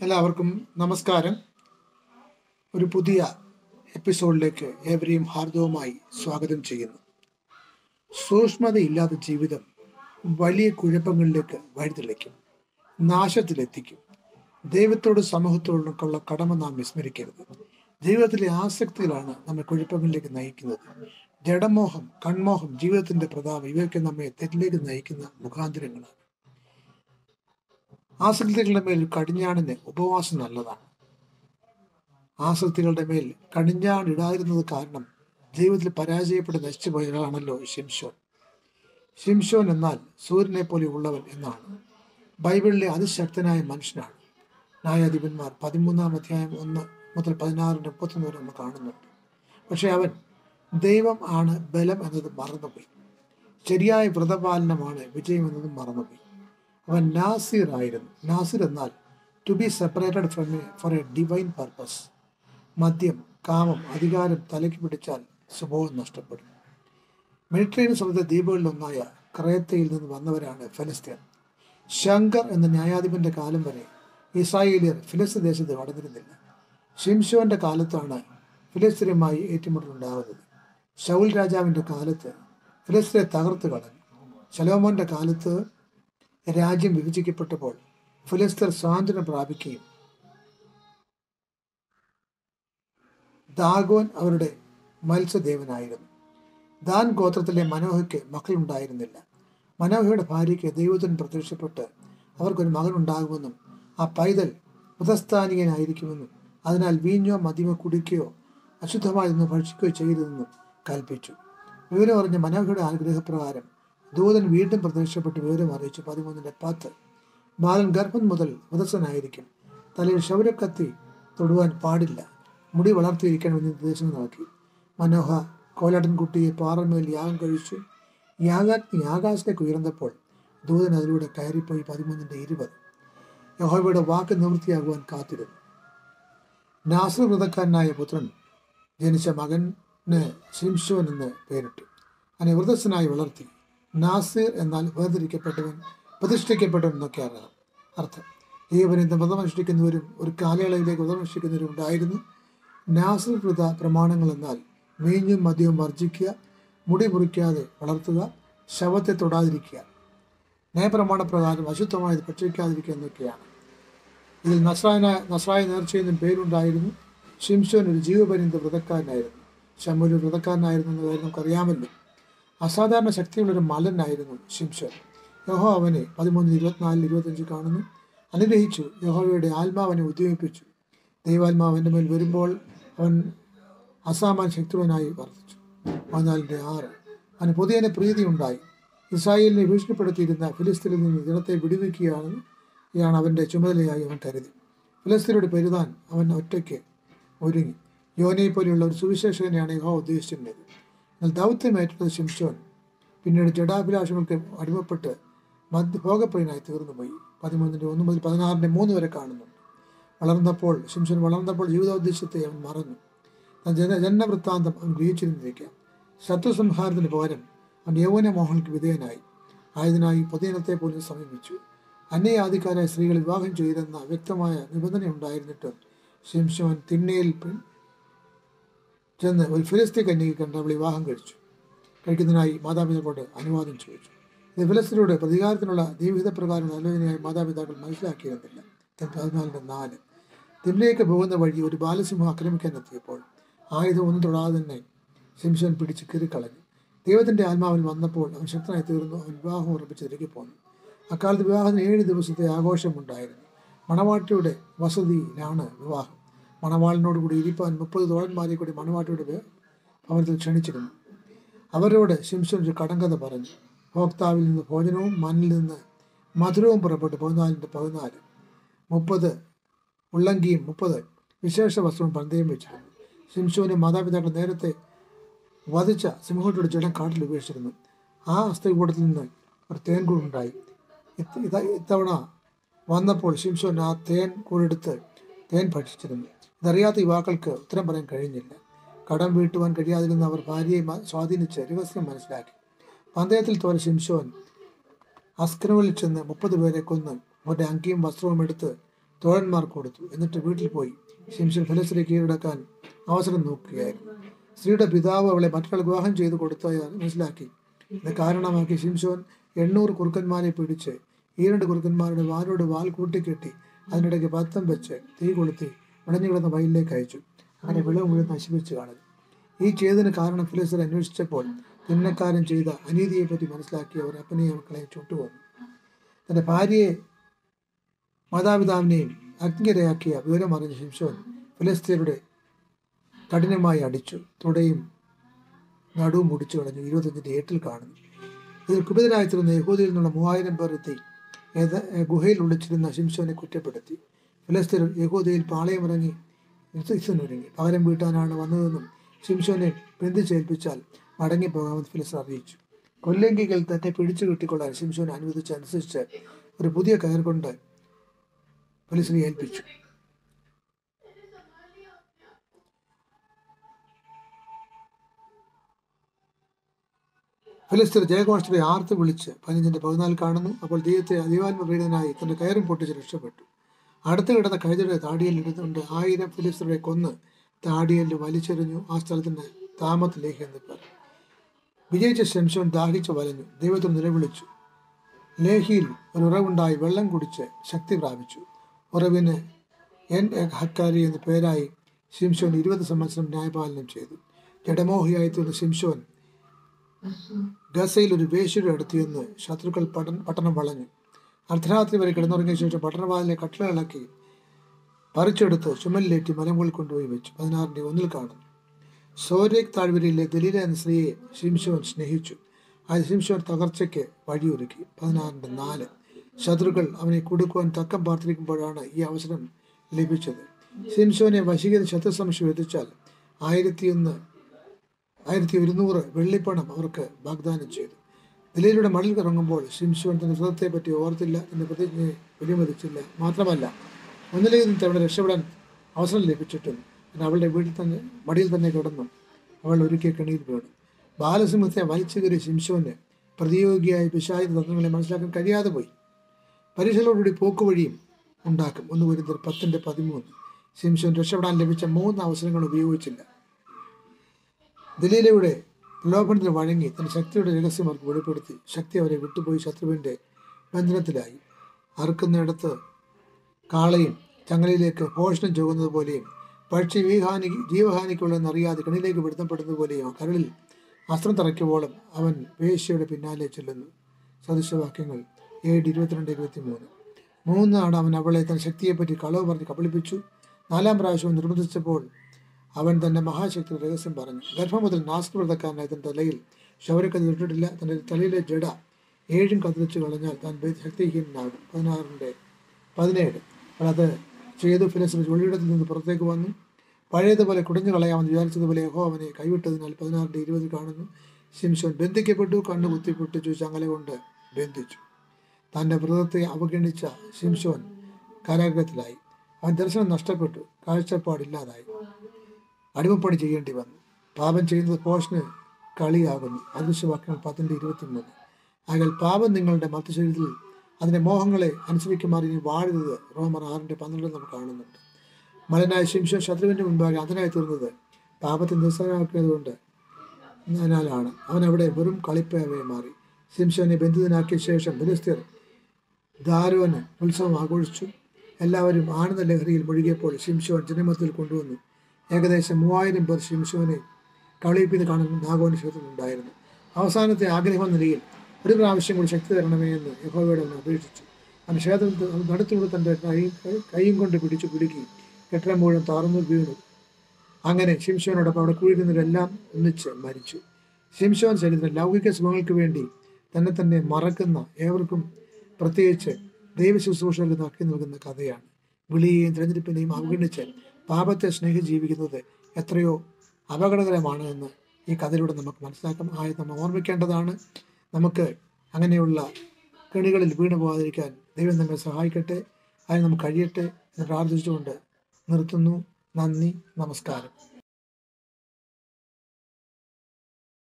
എല്ലാവർക്കും നമസ്കാരം ഒരു പുതിയ എപ്പിസോഡിലേക്ക് ഏവരെയും ഹാർദവുമായി സ്വാഗതം ചെയ്യുന്നു സൂക്ഷ്മതയില്ലാത്ത ജീവിതം വലിയ കുഴപ്പങ്ങളിലേക്ക് വഴിതെളിക്കും നാശത്തിലെത്തിക്കും ദൈവത്തോട് സമൂഹത്തോടുള്ള കടമ നാം വിസ്മരിക്കരുത് ജീവിതത്തിലെ ആസക്തികളാണ് നമ്മെ കുഴപ്പങ്ങളിലേക്ക് നയിക്കുന്നത് ജഡമോഹം കൺമോഹം ജീവിതത്തിന്റെ പ്രതാപം ഇവയൊക്കെ നമ്മെ തെറ്റിലേക്ക് നയിക്കുന്ന മുഖാന്തരങ്ങളാണ് ആസക്തികളുടെ മേൽ കടിഞ്ഞാണിന് ഉപവാസം നല്ലതാണ് ആസക്തികളുടെ മേൽ കടിഞ്ഞാൺ ഇടാതിരുന്നത് കാരണം ജീവിതത്തിൽ പരാജയപ്പെട്ട് നശിച്ചു പോയ ഒരാളാണല്ലോ ഷിംഷോൻ ഷിംഷോൻ എന്നാൽ സൂര്യനെ പോലെ ഉള്ളവൻ എന്നാണ് ബൈബിളിലെ അതിശക്തനായ മനുഷ്യനാണ് ന്യായാധിപന്മാർ പതിമൂന്നാം അധ്യായം ഒന്ന് മുതൽ പതിനാറിന് മുപ്പത്തൊന്ന് വരെ നമ്മൾ കാണുന്നുണ്ട് പക്ഷെ അവൻ ദൈവം ആണ് ബലം എന്നത് മറന്നുപോയി ശരിയായ വ്രതപാലനമാണ് വിജയം എന്നതും മറന്നുപോയി അവൻ നാസിർ ആയിരുന്നു നാസിർ എന്നാൽ to be separated from a for a divine purpose മദ്യം കാമം അധികാരം തലയ്ക്ക് പിടിച്ചാൽ സ്വഭാവം നഷ്ടപ്പെടും മെഡിറ്ററേനിയൻ സമുദ്ര ദ്വീപുകളിലൊന്നായ ക്രയത്തയിൽ നിന്ന് വന്നവരാണ് ഫലസ്തീൻ ശങ്കർ എന്ന ന്യായാധിപന്റെ കാലം വരെ ഇസ്രായേലിയർ ഫിലിസ്തീൻ ദേശത്ത് കടന്നിരുന്നില്ല ഷിംഷോന്റെ കാലത്താണ് ഫിലിസ്തീനുമായി ഏറ്റുമുട്ടലുണ്ടാകുന്നത് ഷൗൽ രാജാവിന്റെ കാലത്ത് ഫിലിസ്തീനെ തകർത്ത് കളഞ്ഞു ശലോമോന്റെ കാലത്ത് രാജ്യം വിഭജിക്കപ്പെട്ടപ്പോൾ ഫിലിസ്തീർ സ്വാതന്ത്ര്യം പ്രാപിക്കുകയും ദാഗോൻ അവരുടെ മത്സ്യദേവനായിരുന്നു ദാൻ ഗോത്രത്തിലെ മനോഹയ്ക്ക് മക്കളുണ്ടായിരുന്നില്ല മനോഹയുടെ ഭാര്യയ്ക്ക് ദൈവത്തിന് പ്രത്യക്ഷപ്പെട്ട് അവർക്കൊരു മകൻ ഉണ്ടാകുമെന്നും ആ പൈതൽ മൃതസ്ഥാനികനായിരിക്കുമെന്നും അതിനാൽ വീഞ്ഞോ മദ്യമോ കുടിക്കുകയോ അശുദ്ധമായതൊന്നും ഭക്ഷിക്കുകയോ ചെയ്തതെന്നും കൽപ്പിച്ചു വിവരം അറിഞ്ഞ മനോഹയുടെ ആഗ്രഹപ്രകാരം ദൂതൻ വീണ്ടും പ്രത്യക്ഷപ്പെട്ട് വിവരം അറിയിച്ചു പതിമൂന്നിന്റെ പത്ത് ബാലൻ ഗർഭം മുതൽ മൃതസ്വനായിരിക്കും തലയിൽ ശൗരക്കത്തി തൊടുവാൻ പാടില്ല മുടി വളർത്തിയിരിക്കാൻ വേണ്ടി നിർദ്ദേശം നൽകി മനോഹ കോലാട്ടൻകുട്ടിയെ പാറമേൽ യാഗം കഴിച്ചു യാഗാഗ്നി ആകാശത്തേക്ക് ഉയർന്നപ്പോൾ ദൂതൻ അതിലൂടെ കയറിപ്പോയി പതിമൂന്നിന്റെ ഇരുപത് യഹോവയുടെ വാക്ക് നിവൃത്തിയാകുവാൻ കാത്തിരുന്നു നാസർ വ്രതക്കാരനായ പുത്രൻ ജനിച്ച മകന് ശിംഷോൻ എന്ന് പേരിട്ടു അവനെ വൃതസ്സനായി വളർത്തി നാസിർ എന്നാൽ വേർതിരിക്കപ്പെട്ടവൻ പ്രതിഷ്ഠിക്കപ്പെട്ടവൻ എന്നൊക്കെയാണ് അർത്ഥം ദൈവപര്യന്തം വ്രതമനുഷ്ഠിക്കുന്നവരും ഒരു കാലയളവിലേക്ക് വ്രതമനുഷ്ഠിക്കുന്നവരും ഉണ്ടായിരുന്നു നാസിർ വ്രത പ്രമാണങ്ങൾ എന്നാൽ വീഞ്ഞും മദ്യവും വർജിക്കുക മുടി മുറിക്കാതെ വളർത്തുക ശവത്തെ തൊടാതിരിക്കുക നയപ്രമാണ പ്രകാരം അശുദ്ധമായത് ഭക്ഷിക്കാതിരിക്കുക എന്നൊക്കെയാണ് ഇതിൽ നസ്രായന നസ്രായ നേർച്ചയെന്നും പേരുണ്ടായിരുന്നു ഷിംഷോൻ ഒരു ജീവപര്യന്ത വ്രതക്കാരനായിരുന്നു ഷമ്മൂൽ ഒരു വ്രതക്കാരനായിരുന്നു എന്ന കാര്യം നമുക്കറിയാമല്ലോ അസാധാരണ ശക്തിയുള്ളൊരു മലനായിരുന്നു ഷിംഷോൻ യഹോ അവനെ പതിമൂന്ന് ഇരുപത്തിനാലിൽ ഇരുപത്തഞ്ച് കാണുന്നു അനുഗ്രഹിച്ചു യഹോവയുടെ ആത്മാവനെ ഉദ്യമിപ്പിച്ചു ദൈവാത്മാവൻ്റെ മേൽ വരുമ്പോൾ അവൻ അസാമാൻ ശക്തിവനായി വർദ്ധിച്ചു പതിനാലിൻ്റെ ആറ് അവന് പുതിയനെ പ്രീതിയുണ്ടായി ഇസ്രായേലിനെ ഭീഷണിപ്പെടുത്തിയിരുന്ന ഫിലിസ്തീനിൽ നിന്ന് ജനത്തെ വിടുവിക്കുകയാണ് ഇയാണ് അവൻ്റെ ചുമതലയായി അവൻ കരുതി ഫിലിസ്തീനോട് പെരുതാൻ അവൻ ഒറ്റയ്ക്ക് ഒരുങ്ങി യോനയെ പോലെയുള്ള ഒരു സുവിശേഷകനെയാണ് യഹോ ഉദ്ദേശിച്ചിരുന്നത് എന്നാൽ ദൗത്യമേറ്റത് ശിംഷോൻ പിന്നീട് ജഡാഭിലാഷങ്ങൾക്ക് അടിമപ്പെട്ട് മധ്യ ഭോഗപ്രിയനായി തീർന്നുപോയി പതിമൂന്നിൻ്റെ ഒന്ന് മുതൽ പതിനാറിൻ്റെ മൂന്ന് വരെ കാണുന്നുണ്ട് വളർന്നപ്പോൾ ശിംഷോൻ വളർന്നപ്പോൾ ജീവിതോദ്ദേശത്തെ അവൻ മറന്നു ജന ജനവൃത്താന്തം അവൻ ഗ്രഹിച്ചിരുന്നിരിക്കാം ശത്രുസംഹാരത്തിന് പകരം അവൻ യൗവന മോഹങ്ങൾക്ക് വിധേയനായി ആയതിനായി പൊതുജനത്തെ പോലും സമീപിച്ചു അന്യയാധികാരായ സ്ത്രീകൾ വിവാഹം ചെയ്തെന്ന വ്യക്തമായ നിബന്ധന ഉണ്ടായിരുന്നിട്ടും ശിംഷോൻ തിണ്ണയിൽ ചെന്ന് ഒരു ഫിലിസ്തീ കന്യകെ കണ്ട് അവൾ വിവാഹം കഴിച്ചു കഴിക്കുന്നതിനായി മാതാപിതാക്കളോട് അനുവാദം ചോദിച്ചു ഇത് ഫിലിസ്തീനോട് പ്രതികാരത്തിനുള്ള ദൈവഹിത പ്രകാരം ആലോചനയായി മാതാപിതാക്കൾ മനസ്സിലാക്കിയിരുന്നില്ല പതിനാലിൻ്റെ നാല് തിമ്മിലേക്ക് പോകുന്ന വഴി ഒരു ബാലസിംഹം ആക്രമിക്കാൻ എത്തിയപ്പോൾ ആയുധം ഒന്നും തൊടാതെ തന്നെ ശിംഷോൻ പിടിച്ച് കീറിക്കളഞ്ഞു ദൈവത്തിൻ്റെ ആത്മാവിൽ വന്നപ്പോൾ അവൻ ശക്തനായി തീർന്നു അവൻ വിവാഹം ഉറപ്പിച്ച് തിരികെ പോന്നു അക്കാലത്ത് വിവാഹത്തിന് ഏഴ് ദിവസത്തെ ആഘോഷമുണ്ടായിരുന്നു മണവാട്ടിയുടെ വസതിയിലാണ് വിവാഹം മണവാളിനോട് കൂടി ഇരിപ്പാൻ മുപ്പത് തോഴന്മാരെ കൂടി മണവാട്ടിയുടെ ഭവനത്തിൽ ക്ഷണിച്ചിരുന്നു അവരോട് ശിംശൻ ഒരു കടങ്കഥ പറഞ്ഞു ഭോക്താവിൽ നിന്ന് ഭോജനവും മണ്ണിൽ നിന്ന് മധുരവും പുറപ്പെട്ടു പതിനാലിൻ്റെ പതിനാല് മുപ്പത് ഉള്ളങ്കിയും മുപ്പത് വിശേഷ വസ്ത്രവും പന്തയം വെച്ചിരുന്നു ശിംശുവിനെ മാതാപിതാക്കൾ നേരത്തെ വധിച്ച സിംഹത്തോട് ജഡം കാട്ടിൽ ഉപേക്ഷിച്ചിരുന്നു ആ അസ്ഥികൂടത്തിൽ നിന്ന് ഒരു തേൻ കൂടുണ്ടായി ഇത്തവണ വന്നപ്പോൾ ശിംശോൻ ആ തേൻ കൂടെടുത്ത് തേൻ ഭക്ഷിച്ചിരുന്നു ഇതറിയാത്ത യുവാക്കൾക്ക് ഉത്തരം പറയാൻ കഴിഞ്ഞില്ല കടം വീട്ടുവാൻ കഴിയാതിരുന്ന അവർ ഭാര്യയെ സ്വാധീനിച്ച് രഹസ്യം മനസ്സിലാക്കി പന്തയത്തിൽ തോല ശിംശോൻ അസ്കനുവിൽ ചെന്ന് മുപ്പത് പേരെ കൊന്ന് അവരുടെ അങ്കിയും വസ്ത്രവും എടുത്ത് തോഴന്മാർ കൊടുത്തു എന്നിട്ട് വീട്ടിൽ പോയി ശിംശോൻ ഫലസ്തരെ കീഴടക്കാൻ അവസരം നോക്കുകയായിരുന്നു സ്ത്രീയുടെ പിതാവ് അവളെ മറ്റൊരാൾ വിവാഹം ചെയ്ത് കൊടുത്തായി മനസ്സിലാക്കി ഇത് കാരണമാക്കി ശിംശോൻ എണ്ണൂറ് കുറുക്കന്മാരെ പിടിച്ച് ഈ രണ്ട് കുറുക്കന്മാരുടെ വാലോട് വാൽ കൂട്ടിക്കെട്ടി അതിനിടയ്ക്ക് പത്തം വെച്ച് തീ കൊളുത്തി ഉടഞ്ഞു കിടന്ന വയലിലേക്ക് അയച്ചു അങ്ങനെ വിളവ് മുഴുവൻ നശിപ്പിച്ചു കാണുന്നു ഈ ചെയ്തതിന് കാരണം ഫിലിസ്തർ അന്വേഷിച്ചപ്പോൾ തിന്നക്കാരൻ ചെയ്ത അനീതിയെപ്പറ്റി മനസ്സിലാക്കി അവർ അപ്പനെയും മക്കളെയും ചുട്ടുകൊന്നു തന്റെ ഭാര്യയെ മാതാപിതാവിനെയും അഗ്നിരയാക്കിയ വിവരം അറിഞ്ഞ ശിംശോൻ ഫിലിസ്തീനയുടെ കഠിനമായി അടിച്ചു തുടയും നടുവും മുടിച്ചു കളഞ്ഞു ഇരുപത്തഞ്ചിന്റെ ഏട്ടിൽ കാണുന്നു ഇതിൽ കുപിതരായിത്തീർന്ന യഹൂദിയിൽ നിന്നുള്ള മൂവായിരം പേർ എത്തി ഏത ഗുഹയിൽ ഒളിച്ചിരുന്ന ശിംശോനെ കുറ്റപ്പെടുത്തി ഫിലിസ്തീൻ യഹൂദയിൽ പാളയമിറങ്ങി യുദ്ധത്തിനൊരുങ്ങി പകരം വീട്ടാനാണ് വന്നതെന്നും ശിംശോനെ ബന്ധിച്ചേൽപ്പിച്ചാൽ മടങ്ങിപ്പോകാമെന്ന് ഫിലിസ്തീൻ അറിയിച്ചു കൊല്ലെങ്കികൾ തന്നെ പിടിച്ചു കിട്ടിക്കൊള്ളാൻ ശിംശോനെ അനുവദിച്ച് അനുസരിച്ച് ഒരു പുതിയ കയർ കൊണ്ട് ഫിലിസ്തീനെ ഏൽപ്പിച്ചു ഫിലിസ്തീർ ജയഘോഷത്തെ ആർത്ത് വിളിച്ച് പതിനഞ്ചിന്റെ പതിനാല് കാണുന്നു അപ്പോൾ ദൈവത്തെ ദൈവാത്മ പ്രീതനായി തന്റെ കയറും പൊട്ടിച്ച് രക്ഷപ്പെട്ടു അടുത്ത് കിടന്ന കഴുതയുടെ താടിയിൽ ഇരുന്നുകൊണ്ട് ആയിരം ഫിലിസ്തീനെ കൊന്ന് താടിയിൽ വലിച്ചെറിഞ്ഞു ആ സ്ഥലത്തിന് താമത്തിലേക്ക് എന്ന് പേർ വിജയിച്ച ശംശോൻ ദാഹിച്ച് വലഞ്ഞു ദൈവത്തിന് നിലവിളിച്ചു ലേഹിയിൽ ഒരു ഉറവുണ്ടായി വെള്ളം കുടിച്ച് ശക്തി പ്രാപിച്ചു ഉറവിന് എൻ ഹക്കാരി എന്ന പേരായി ശിംശോൻ ഇരുപത് സംവത്സരം ന്യായപാലനം ചെയ്തു ജഡമോഹിയായി തീർന്ന ശിംശോൻ ഗസയിൽ ഒരു വേശ്യയുടെ അടുത്ത് ചെന്ന് ശത്രുക്കൾ പട്ടൺ പട്ടണം വളഞ്ഞു അർദ്ധരാത്രി വരെ കിടന്നുറങ്ങിയ ശേഷം പട്ടണവാതിലെ കട്ടിളകളാക്കി പറിച്ചെടുത്ത് ചുമലിലേറ്റി മലമുകളിൽ കൊണ്ടുപോയി വെച്ചു പതിനാറിന്റെ ഒന്നിൽ കാണുന്നു സോരേക് താഴ്വരയിലെ ദലീല എന്ന സ്ത്രീയെ ശിംശോൻ സ്നേഹിച്ചു ആ ശിംശോൻ തകർച്ചയ്ക്ക് വഴിയൊരുക്കി പതിനാറിന്റെ നാല് ശത്രുക്കൾ അവനെ കൊടുക്കുവാൻ തക്കം പാർത്തിരിക്കുമ്പോഴാണ് ഈ അവസരം ലഭിച്ചത് ശിംശോനെ വശീകരിച്ച് ശത്രു സംശയം എത്തിച്ചാൽ ആയിരത്തിയൊന്ന് ആയിരത്തി ഒരുന്നൂറ് വെള്ളിപ്പണം അവർക്ക് വാഗ്ദാനം ചെയ്തു ദിലീലയുടെ മടലിൽ ഇറങ്ങുമ്പോൾ ശിംശോൻ തന്റെ സുഖത്തെ പറ്റി ഓർത്തില്ല തന്റെ പ്രതിജ്ഞയെ വിലമതിച്ചില്ല മാത്രമല്ല ഒന്നിലേക്കും തവണ രക്ഷപ്പെടാൻ അവസരം ലഭിച്ചിട്ടും പിന്നെ അവളുടെ വീട്ടിൽ തന്നെ മടിയിൽ തന്നെ കിടന്നു അവൾ ഒരുക്കിയ കെണിയിൽ വീണു ബാലസിംഹത്തെ വലിച്ചു കയറിയ ശിംശോന് പ്രതിയോഗിയായ പിശാചി തത്വങ്ങളെ മനസ്സിലാക്കാൻ കഴിയാതെ പോയി പരീക്ഷകളോടുകൂടി പോക്കുവഴിയും ഉണ്ടാക്കും ഒന്ന് വരുന്നത് പത്തിന്റെ പതിമൂന്ന് ശിംശോൻ രക്ഷപ്പെടാൻ ലഭിച്ച മൂന്ന് അവസരങ്ങൾ ഉപയോഗിച്ചില്ല ദലീലയുടെ പ്രലോഭനത്തിന് വഴങ്ങി തന്റെ ശക്തിയുടെ രഹസ്യം അവർക്ക് വെളിപ്പെടുത്തി ശക്തി അവരെ വിട്ടുപോയി ശത്രുവിന്റെ ബന്ധനത്തിലായി അറുക്കുന്നിടത്ത് കാളയും ചങ്ങലയിലേക്ക് ഭോഷണം ചുകുന്നത് പോലെയും പക്ഷി വീഹാനി ജീവഹാനിക്കുള്ളതെന്നറിയാതെ കണ്ണിലേക്ക് പിടുത്തപ്പെടുന്നത് പോലെയും കരളിൽ അസ്ത്രം തറയ്ക്കുമ്പോഴും അവൻ വേശ്യയുടെ പിന്നാലെ ചെല്ലുന്നു സദൃശവാക്യങ്ങൾ ഏഴ് ഇരുപത്തിരണ്ട് ഇരുപത്തി മൂന്ന് മൂന്നാണ് അവൻ അവളെ തന്റെ ശക്തിയെപ്പറ്റി കളവ് പറഞ്ഞ് കബളിപ്പിച്ചു നാലാം പ്രാവശ്യവും നിർബന്ധിച്ചപ്പോൾ അവൻ തന്റെ മഹാശക്തിയുടെ രഹസ്യം പറഞ്ഞു ഗർഭം മുതൽ നാസ്ക് വ്രതക്കാരനായി തന്റെ തലയിൽ ശൗരക്കഥ ഇട്ടിട്ടില്ല തന്റെ തലയിലെ ജഡ ഏഴും കത്തിരിച്ചു കളഞ്ഞാൽ താൻ ശക്തിഹീനനാകും പതിനാറിൻ്റെ പതിനേഴ് അപ്പോൾ അത് ചെയ്തു ഫിലിസ്തീൻ ഒളിയിടത്തിൽ നിന്ന് പുറത്തേക്ക് വന്നു പഴയതുപോലെ കുടിഞ്ഞു കളയാമെന്ന് വിചാരിച്ചതുപോലെ യഹോ അവനെ കൈവിട്ടതിനാൽ പതിനാറിൻ്റെ ഇരുപത് കാണുന്നു ശിംശോൻ ബന്ധിക്കപ്പെട്ടു കണ്ണു കുത്തി പൊട്ടിച്ചു ചങ്ങല കൊണ്ട് ബന്ധിച്ചു തൻ്റെ വ്രതത്തെ അവഗണിച്ച ശിംശോൻ കാരാഗ്രഹത്തിലായി അവൻ ദർശനം നഷ്ടപ്പെട്ടു കാഴ്ചപ്പാടില്ലാതായി അടിമപ്പണി ചെയ്യേണ്ടി വന്നു പാപം ചെയ്യുന്നത് പോഷന് കളിയാകുന്നു അദൃശ്യവാക്യങ്ങൾ പത്തിൻ്റെ ഇരുപത്തിമൂന്ന് ആകൽ പാപം നിങ്ങളുടെ മർത്തശരീരത്തിൽ അതിന്റെ മോഹങ്ങളെ അനുസരിക്കുമാറി നീ വാഴരുത് റോമർ ആറിന്റെ പന്ത്രണ്ട് നമ്മൾ കാണുന്നുണ്ട് മലനായ ശിംശോ ശത്രുവിന്റെ മുൻപാകെ അതിനായി തീർന്നത് പാപത്തെ നിസ്സഹാക്കിയതുകൊണ്ട് അതിനാലാണ് അവൻ അവിടെ വെറും കളിപ്പയായി മാറി ശിംശോനെ ബന്ധിതനാക്കിയ ശേഷം ഫിലിസ്തീർ ദാരോന് ഉത്സവം ആഘോഷിച്ചു എല്ലാവരും ആനന്ദ ലഹരിയിൽ മുഴുകിയപ്പോൾ ശിംശോൻ ജനമത്തിൽ കൊണ്ടുവന്നു ഏകദേശം മൂവായിരം പേർ ശിംശോനെ കളിപ്പിന്ന് കാണുന്ന നാഗോന്റെ ക്ഷേത്രത്തിലുണ്ടായിരുന്നു അവസാനത്തെ ആഗ്രഹം നിലയിൽ ഒരു പ്രാവശ്യം കൂടി ശക്തി തരണമേ എന്ന് യഹോവയോട് അവൻ അപേക്ഷിച്ചു അവൻ ക്ഷേത്രത്തിൽ നടത്തിലൂടെ തന്റെ കൈ കൈയും കൊണ്ട് പിടിച്ചു കുലുക്കി കെട്ടിടം മുഴുവൻ താർന്നു വീണു അങ്ങനെ ശിംശോനോടൊപ്പം അവിടെ കൂടിയിരുന്നവരെല്ലാം ഒന്നിച്ച് മരിച്ചു ശിംശോൻ ചരിത്രം ലൗകിക സുഖങ്ങൾക്ക് വേണ്ടി തന്നെ തന്നെ മറക്കുന്ന ഏവർക്കും പ്രത്യേകിച്ച് ദൈവ ശുശ്രൂഷകർക്ക് നക്കി നൽകുന്ന കഥയാണ് വിളിയെയും തിരഞ്ഞെടുപ്പിനെയും അവഗണിച്ച് പാപത്തെ സ്നേഹി ജീവിക്കുന്നത് എത്രയോ അപകടകരമാണ് എന്ന് ഈ കഥയിലൂടെ നമുക്ക് മനസ്സിലാക്കാം ആയത് നമ്മൾ ഓർമ്മിക്കേണ്ടതാണ് നമുക്ക് അങ്ങനെയുള്ള കെണികളിൽ വീണു പോകാതിരിക്കാൻ ദൈവം നമ്മെ സഹായിക്കട്ടെ അതിന് നമുക്ക് കഴിയട്ടെ എന്ന് പ്രാർത്ഥിച്ചുകൊണ്ട് നിർത്തുന്നു നന്ദി നമസ്കാരം